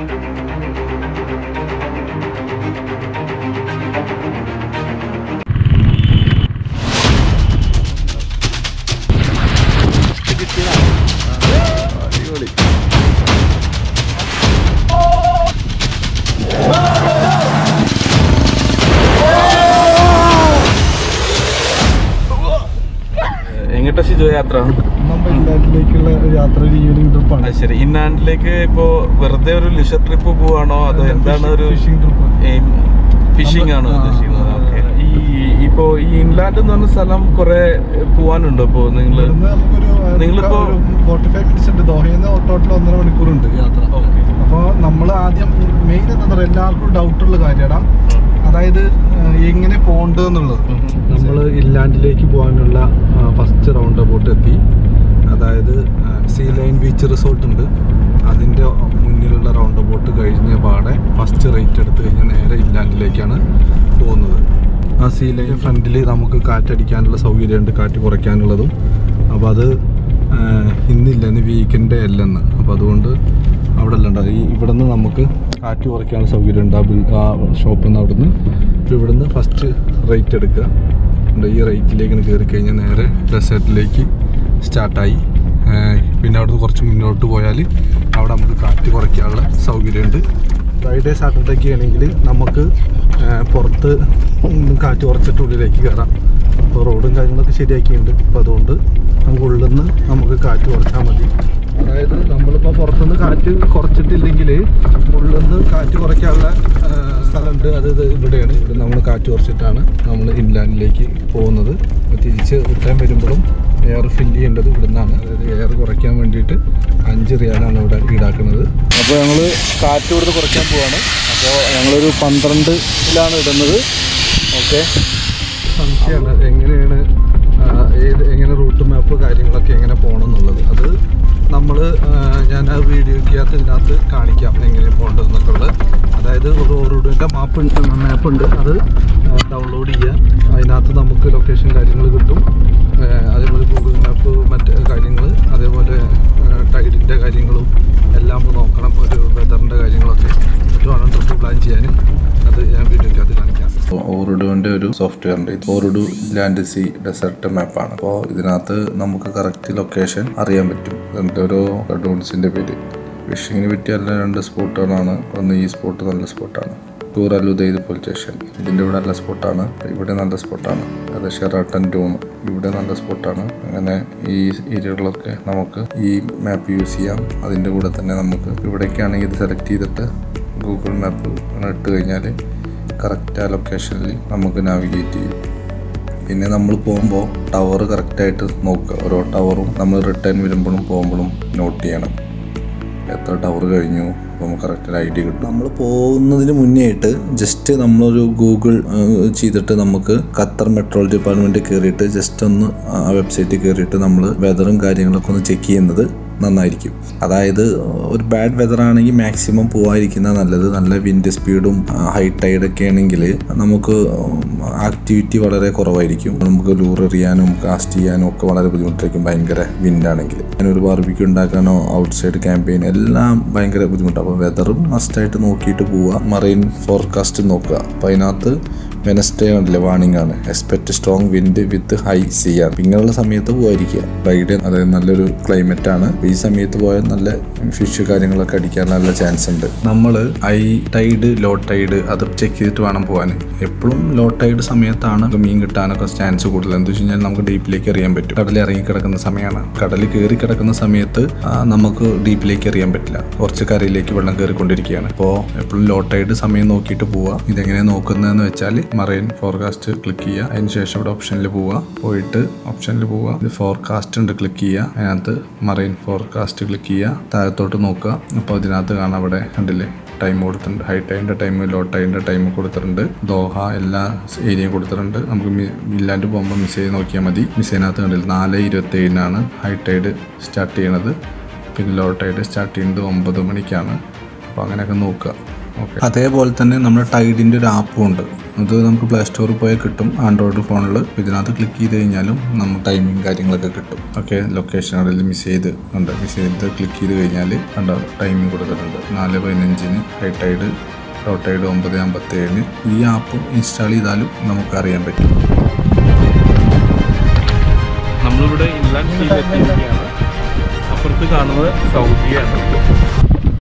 അടിപൊളി എങ്ങോട്ടാ ഷിജോ യാത്ര നമ്മൾ ഇംഗ്ലണ്ടിലേക്കുള്ള ഒരു യാത്ര ഒരു ഈവനിങ് ട്രിപ്പാണ് അത് ശരി ഇന്നാണ്ടിലേക്ക് ഇപ്പോ വെറുതെ ഒരു ലിഷർ ട്രിപ്പ് പോവാണോ അതോ എന്താണ് ഒരു ഫിഷിംഗ് ട്രിപ്പ് ഫിഷിംഗ് ആണോ ആ, ഉദ്ദേശിക്കുന്നത് ആ, ഓക്കെ ഈ ഇപ്പോ ഈ ഇൻലാൻഡ് എന്ന് പറഞ്ഞ സ്ഥലം കുറെ പോവാനുണ്ടോ ഇപ്പോ നിങ്ങള് ഇവിടുന്ന് നമുക്കൊരു നിങ്ങളിപ്പോ- ഫോർട്ടി ഫൈവ് മിനിറ്റ്സ് ഉണ്ട് ദോഹയിൽ നിന്ന് ടോട്ടൽ ഒന്നര മണിക്കൂറുണ്ട് യാത്ര Okay. അപ്പോൾ നമ്മൾ ആദ്യം മെയിൻ എന്താ പറയുക എല്ലാവർക്കും ഡൗട്ടുള്ള കാര്യമാണ് അതായത് ഏഹ്, എങ്ങനെ പോകേണ്ടത് എന്നുള്ളത് നമ്മൾ ഇൻലാൻഡിലേക്ക് പോകാനുള്ള ഫസ്റ്റ് റൗണ്ട് അബൌട്ട് എത്തി അതായത് സീ ലൈൻ ബീച്ച് റിസോർട്ട് ഉണ്ട് അതിൻ്റെ മുന്നിലുള്ള റൗണ്ട് അബൌട്ട് കഴിഞ്ഞ പാടെ ഫസ്റ്റ് റേറ്റ് എടുത്ത് കഴിഞ്ഞാൽ നേരെ ഇൻലാൻഡിലേക്കാണ് പോകുന്നത് ആ സീ ലൈൻ ഫ്രണ്ടിൽ നമുക്ക് കാറ്റടിക്കാനുള്ള സൗകര്യമുണ്ട് കാറ്റ് കുറയ്ക്കാനുള്ളതും അപ്പോൾ അത് ആഹ്, ഇന്നില്ല ഇന്ന് വീക്കെൻഡേ അല്ലെന്ന് അപ്പോൾ അതുകൊണ്ട് അവിടെ അല്ല ഉണ്ടാവും. ഈ ഇവിടെ നിന്ന് നമുക്ക് കാറ്റ് കുറയ്ക്കാനുള്ള സൗകര്യം ഉണ്ട് ആ ബിൽ ആ ഷോപ്പിൽ നിന്ന് അവിടെ നിന്ന് ഇപ്പോൾ ഇവിടെ നിന്ന് ഫസ്റ്റ് റേറ്റ് എടുക്കുക ഉണ്ട് ഈ റേറ്റിലേക്ക് കയറി കഴിഞ്ഞാൽ നേരെ ഡെസേർട്ടിലേക്ക് സ്റ്റാർട്ടായി പിന്നെ അവിടുന്ന് കുറച്ച് മുന്നോട്ട് പോയാൽ അവിടെ നമുക്ക് കാറ്റ് കുറയ്ക്കാനുള്ള സൗകര്യമുണ്ട് ഫ്രൈഡേ സാറ്റർഡേക്ക് ആണെങ്കിൽ നമുക്ക് ആ, പുറത്ത് ഉം കാറ്റ് കുറച്ചിട്ട് ഉള്ളിലേക്ക് കയറാം അപ്പോൾ റോഡും കാര്യങ്ങളൊക്കെ ശരിയാക്കിയിട്ടുണ്ട് അപ്പോൾ അതുകൊണ്ട് നമുക്ക് ഉള്ളിൽ നിന്ന് നമുക്ക് കാറ്റ് കുറച്ചാൽ മതി അതായത് നമ്മളിപ്പോൾ പുറത്തുനിന്ന് കാറ്റ് കുറച്ചിട്ടില്ലെങ്കിൽ ഉള്ളിൽ നിന്ന് കാറ്റ് കുറയ്ക്കാനുള്ള ആ, സ്ഥലമുണ്ട് അത് ഇത് ഇവിടെയാണ് ഇവിടെ നമ്മൾ കാറ്റ് കുറച്ചിട്ടാണ് നമ്മൾ ഇൻലാൻഡിലേക്ക് പോകുന്നത് അപ്പോൾ തിരിച്ച് റിട്ടേൺ വരുമ്പോഴും എയർ ഫില്ല് ചെയ്യേണ്ടത് ഇവിടെ നിന്നാണ് അതായത് എയർ കുറയ്ക്കാൻ വേണ്ടിയിട്ട് അഞ്ച് റിയാലാണ് ഇവിടെ ഈടാക്കുന്നത് അപ്പോൾ ഞങ്ങൾ കാറ്റ് ഇവിടുന്ന് കുറയ്ക്കാൻ പോവാണ് അപ്പോൾ ഞങ്ങളൊരു പന്ത്രണ്ടിലാണ് ഇടുന്നത് ഓക്കെ സംശയമാണ് എങ്ങനെയാണ് ആ, ഏത് എങ്ങനെ റൂട്ട് മാപ്പ് കാര്യങ്ങളൊക്കെ എങ്ങനെ പോകണം എന്നുള്ളത് അത് നമ്മൾ ഞാൻ ആ വീഡിയോക്കകത്ത് ഇതിനകത്ത് കാണിക്കാം എങ്ങനെ പോകേണ്ടതെന്നൊക്കെ ഉള്ളത് അതായത് ഒരു റൂട്ടിൻ്റെ മാപ്പ് മാപ്പ് ഉണ്ട് അത് ഡൗൺലോഡ് ചെയ്യുക അതിനകത്ത് നമുക്ക് ലൊക്കേഷൻ കാര്യങ്ങൾ കിട്ടും ആ, അതേപോലെ ഗൂഗിൾ മാപ്പ് മറ്റ് കാര്യങ്ങൾ അതേപോലെ ടൈഡിൻ്റെ കാര്യങ്ങളും എല്ലാം നമ്മൾ നോക്കണം ഒരു വെതറിൻ്റെ കാര്യങ്ങളൊക്കെ എന്നിട്ട് വേണം ട്രിപ്പ് പ്ലാൻ ചെയ്യാൻ അത് ഞാൻ വീഡിയോക്കകത്ത് കാണിക്കാം ഓറുഡുവിൻ്റെ ഒരു സോഫ്റ്റ്വെയർ ഉണ്ട് ഇത് ഓറുഡു ലാൻഡ് സി ഡെസേർട്ട് മാപ്പാണ് അപ്പോൾ ഇതിനകത്ത് നമുക്ക് കറക്റ്റ് ലൊക്കേഷൻ അറിയാൻ പറ്റും ഇതിൻ്റെ ഒരു ഡൂൺസിൻ്റെ പേര് ഫിഷിങ്ങിന് പറ്റിയ രണ്ട് സ്പോട്ടുകളാണ് ഒന്ന് ഈ സ്പോട്ട് നല്ല സ്പോട്ടാണ് ടൂർ അലുദൈദ് പോലീസ് സ്റ്റേഷൻ ഇതിൻ്റെ ഇവിടെ നല്ല സ്പോട്ടാണ് ഇവിടെ നല്ല സ്പോട്ടാണ് അത് ഷെറാട്ടൻ ഡൂൺ ഇവിടെ നല്ല സ്പോട്ടാണ് അങ്ങനെ ഈ ഏരിയകളിലൊക്കെ നമുക്ക് ഈ മാപ്പ് യൂസ് ചെയ്യാം അതിൻ്റെ കൂടെ തന്നെ നമുക്ക് ഇവിടേക്കാണെങ്കിൽ ഇത് സെലക്ട് ചെയ്തിട്ട് ഗൂഗിൾ മാപ്പ് ഇട്ട് കഴിഞ്ഞാൽ കറക്റ്റ് ആ ലൊക്കേഷനിൽ നമുക്ക് നാവിഗേറ്റ് ചെയ്യും പിന്നെ നമ്മൾ പോകുമ്പോൾ ടവർ കറക്റ്റായിട്ട് നോക്കുക ഓരോ ടവറും നമ്മൾ റിട്ടേൺ വരുമ്പോഴും പോകുമ്പോഴും നോട്ട് ചെയ്യണം എത്ര ടവർ കഴിഞ്ഞു അപ്പോൾ നമുക്ക് കറക്റ്റ് ഒരു ഐഡിയ കിട്ടും നമ്മൾ പോകുന്നതിന് മുന്നേ ആയിട്ട് ജസ്റ്റ് നമ്മളൊരു ഗൂഗിൾ ചെയ്തിട്ട് നമുക്ക് ഖത്തർ മെട്രോൾ ഡിപ്പാർട്ട്മെൻറ്റ് കയറിയിട്ട് ജസ്റ്റ് ഒന്ന് ആ വെബ്സൈറ്റിൽ കയറിയിട്ട് നമ്മൾ വെതറും കാര്യങ്ങളൊക്കെ ഒന്ന് ചെക്ക് ചെയ്യുന്നത് നന്നായിരിക്കും അതായത് ഒരു ബാഡ് വെതർ ആണെങ്കിൽ മാക്സിമം പോകാതിരിക്കുന്നത് നല്ലത് നല്ല വിൻഡ് സ്പീഡും ഹൈ ടൈഡ് ഒക്കെ ആണെങ്കിൽ നമുക്ക് ആക്ടിവിറ്റി വളരെ കുറവായിരിക്കും നമുക്ക് ലൂർ എറിയാനും കാസ്റ്റ് ചെയ്യാനും ഒക്കെ വളരെ ബുദ്ധിമുട്ടായിരിക്കും ഭയങ്കര വിൻഡാണെങ്കിൽ അങ്ങനെ ഒരു ബാർബിക്യൂ ഉണ്ടാക്കാനോ ഔട്ട് സൈഡ് ക്യാമ്പയിൻ എല്ലാം ഭയങ്കര ബുദ്ധിമുട്ടാണ് അപ്പോൾ വെതറും മസ്റ്റായിട്ട് നോക്കിയിട്ട് പോവുക മറൈൻ ഫോർകാസ്റ്റ് നോക്കുക അപ്പോൾ അതിനകത്ത് വെനസ്ഡേ ഉണ്ടല്ലേ വാണിംഗ് ആണ് expect strong wind with high sea ആണ് ഇങ്ങനെയുള്ള സമയത്ത് പോയിരിക്കുക ഫ്രൈഡേ അതായത് നല്ലൊരു ക്ലൈമറ്റ് ആണ് അപ്പൊ ഈ സമയത്ത് പോയാൽ നല്ല ഫിഷ് കാര്യങ്ങളൊക്കെ അടിക്കാൻ നല്ല ചാൻസ് ഉണ്ട് നമ്മൾ ഹൈ ടൈഡ് ലോ ടൈഡ് അത് ചെക്ക് ചെയ്തിട്ട് വേണം പോകാൻ എപ്പോഴും ലോ ടൈഡ് സമയത്താണ് നമുക്ക് മീൻ കിട്ടാനൊക്കെ ചാൻസ് കൂടുതൽ എന്താ വെച്ച് കഴിഞ്ഞാൽ നമുക്ക് ഡീപ്പിലേക്ക് എറിയാൻ പറ്റും കടലിൽ ഇറങ്ങി കിടക്കുന്ന സമയമാണ് കടലിൽ കയറി കിടക്കുന്ന സമയത്ത് ആ, നമുക്ക് ഡീപ്പിലേക്ക് എറിയാൻ പറ്റില്ല കുറച്ച് കരയിലേക്ക് വെള്ളം കയറിക്കൊണ്ടിരിക്കുകയാണ് അപ്പോൾ എപ്പോഴും ലോ ടൈഡ് സമയം നോക്കിയിട്ട് പോവുക ഇതെങ്ങനെ നോക്കുന്നതെന്ന് വെച്ചാൽ മറൈൻ ഫോർകാസ്റ്റ് ക്ലിക്ക് ചെയ്യുക അതിന് ശേഷം ഇവിടെ ഓപ്ഷനിൽ പോവുക പോയിട്ട് ഓപ്ഷനിൽ പോവുക ഇത് ഫോർകാസ്റ്റ് ഉണ്ട് ക്ലിക്ക് ചെയ്യുക അതിനകത്ത് മറൈൻ ഫോർകാസ്റ്റ് ക്ലിക്ക് ചെയ്യുക താഴത്തോട്ട് നോക്കുക അപ്പോൾ ഇതിനകത്ത് കാണാം അവിടെ കണ്ടില്ലേ ടൈം കൊടുത്തിട്ടുണ്ട് ഹൈ ടൈമിൻ്റെ ടൈം ലോ ടൈമിൻ്റെ ടൈം കൊടുത്തിട്ടുണ്ട് ദോഹ എല്ലാ ഏരിയയും കൊടുത്തിട്ടുണ്ട് നമുക്ക് മി- ഇല്ലാണ്ട് പോകുമ്പോൾ മിസ് ചെയ്ത് നോക്കിയാൽ മതി മിസ് ചെയ്യുന്നതിനകത്ത് കണ്ടില്ല നാല് ഇരുപത്തി ഏഴിനാണ് ഹൈ ടൈഡ് സ്റ്റാർട്ട് ചെയ്യണത് പിന്നെ ലോ ടൈഡ് സ്റ്റാർട്ട് ചെയ്യുന്നത് ഒമ്പത് മണിക്കാണ് അപ്പോൾ അങ്ങനെയൊക്കെ നോക്കുക ഓക്കെ അതേപോലെ തന്നെ നമ്മുടെ ടൈഡിൻ്റെ ഒരു ആപ്പും ഉണ്ട് ഇത് നമുക്ക് പ്ലേ സ്റ്റോറിൽ പോയാൽ കിട്ടും ആൻഡ്രോയിഡ് ഫോണിൽ ഇതിനകത്ത് ക്ലിക്ക് ചെയ്ത് കഴിഞ്ഞാലും നമ്മൾ ടൈമിങ് കാര്യങ്ങളൊക്കെ കിട്ടും ഓക്കെ ലൊക്കേഷൻ അവിടെ മിസ് ചെയ്ത് ഉണ്ട് മിസ് ചെയ്ത് ക്ലിക്ക് ചെയ്ത് കഴിഞ്ഞാൽ കണ്ടോ ടൈമിംഗ് കൊടുത്തിട്ടുണ്ട് നാല് പതിനഞ്ചിന് ഹൈ ടൈഡ് ലോ ടൈഡ് ഒമ്പത് അമ്പത്തി ഏഴിന് ഈ ആപ്പ് ഇൻസ്റ്റാൾ ചെയ്താലും നമുക്ക് അറിയാൻ പറ്റും നമ്മളിവിടെ ഇൻലാൻഡ് സീലെത്തിയിരിക്കുകയാണ് അപ്പുറത്ത് കാണുന്നത് സൗദിയാണ്